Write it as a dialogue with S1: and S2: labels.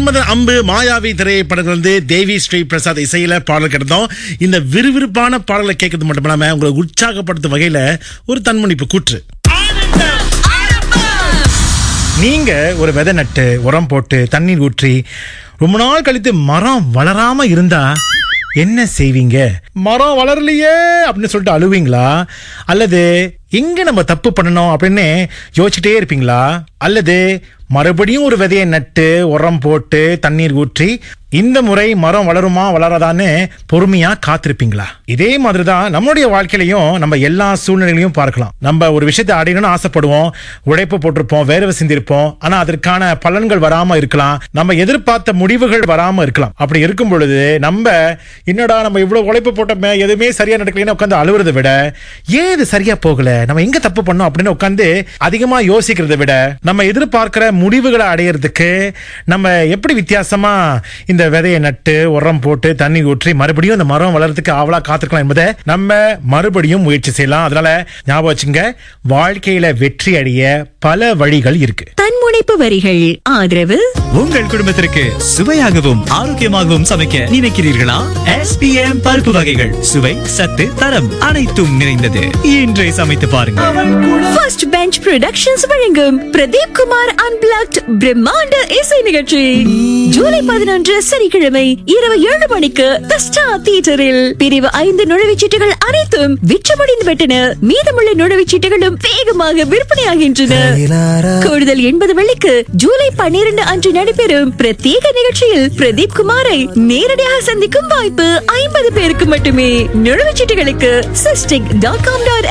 S1: மன்மத அம்பு மாயாவி திரைப்படங்கள் வந்து தேவி ஸ்ரீ பிரசாத் இசையில பாடல் கிடந்தோம் இந்த விறுவிறுப்பான பாடலை கேட்கறது மட்டும் இல்லாம உங்களை உற்சாகப்படுத்தும் வகையில ஒரு தன்முனிப்பு கூற்று நீங்க ஒரு விதை நட்டு உரம் போட்டு தண்ணீர் ஊற்றி ரொம்ப நாள் கழித்து மரம் வளராம இருந்தா என்ன செய்வீங்க மரம் வளரலையே அப்படின்னு சொல்லிட்டு அழுவீங்களா அல்லது எங்க நம்ம தப்பு பண்ணணும் அப்படின்னு யோசிச்சுட்டே இருப்பீங்களா அல்லது மறுபடியும் ஒரு விதையை நட்டு உரம் போட்டு தண்ணீர் ஊற்றி இந்த முறை மரம் வளருமா வளராதான்னு பொறுமையா காத்திருப்பீங்களா இதே மாதிரிதான் நம்மளுடைய வாழ்க்கையிலையும் நம்ம எல்லா சூழ்நிலைகளையும் பார்க்கலாம் நம்ம ஒரு விஷயத்தை அடையணும்னு ஆசைப்படுவோம் உழைப்பு போட்டிருப்போம் வேர்வை சிந்திருப்போம் ஆனா அதற்கான பலன்கள் வராம இருக்கலாம் நம்ம எதிர்பார்த்த முடிவுகள் வராம இருக்கலாம் அப்படி இருக்கும் பொழுது நம்ம என்னடா நம்ம இவ்வளவு உழைப்பு போட்டோமே எதுவுமே சரியா நடக்கலைன்னு உட்காந்து அழுவுறதை விட ஏன் இது சரியா போகல நம்ம எங்க தப்பு பண்ணோம் அப்படின்னு உட்காந்து அதிகமா யோசிக்கிறதை விட நம்ம எதிர்பார்க்கிற முடிவுகளை அடையிறதுக்கு நம்ம எப்படி வித்தியாசமா இந்த விதையை நட்டு உரம் போட்டு தண்ணி ஊற்றி மறுபடியும் இந்த மரம் வளர்றதுக்கு ஆவலா காத்திருக்கலாம் என்பதை நம்ம மறுபடியும் முயற்சி செய்யலாம் அதனால ஞாபகம் வச்சுங்க வாழ்க்கையில வெற்றி அடைய பல வழிகள் இருக்கு
S2: தன்முனைப்பு வரிகள் ஆதரவு
S3: உங்கள் குடும்பத்திற்கு சுவையாகவும் ஆரோக்கியமாகவும் சமைக்க நினைக்கிறீர்களா SPM பருப்பு வகைகள் சுவை சத்து தரம் அனைத்தும் நிறைந்தது இன்றே சமைத்து பாருங்கள்
S2: ஃபர்ஸ்ட் பெஞ்ச் ப்ரொடக்ஷன்ஸ் வழங்கும் பிரதீப் குமார் அன்பிளாக்ட் பிரம்மாண்ட இசை நிகழ்ச்சி ஜூலை பதினொன்று சனிக்கிழமை இரவு ஏழு மணிக்கு தி ஸ்டார் தியேட்டரில் பிரிவு ஐந்து நுழைவுச்சீட்டுகள் அனைத்தும் விற்றமடைந்து விட்டன மீதமுள்ள நுழைவுச்சீட்டுகளும் வேகமாக விற்பனையாகின்றன கூடுதல் எண்பது வெள்ளிக்கு ஜூலை பன்னிரண்டு அன்று நடைபெறும் பிரத்யேக நிகழ்ச்சியில் பிரதீப் குமாரை நேரடியாக சந்திக்கும் வாய்ப்பு ஐம்பது பேருக்கு மட்டுமே நுழைவுச்சீட்டுகளுக்கு சிஸ்டிக் டாட் காம் டாட்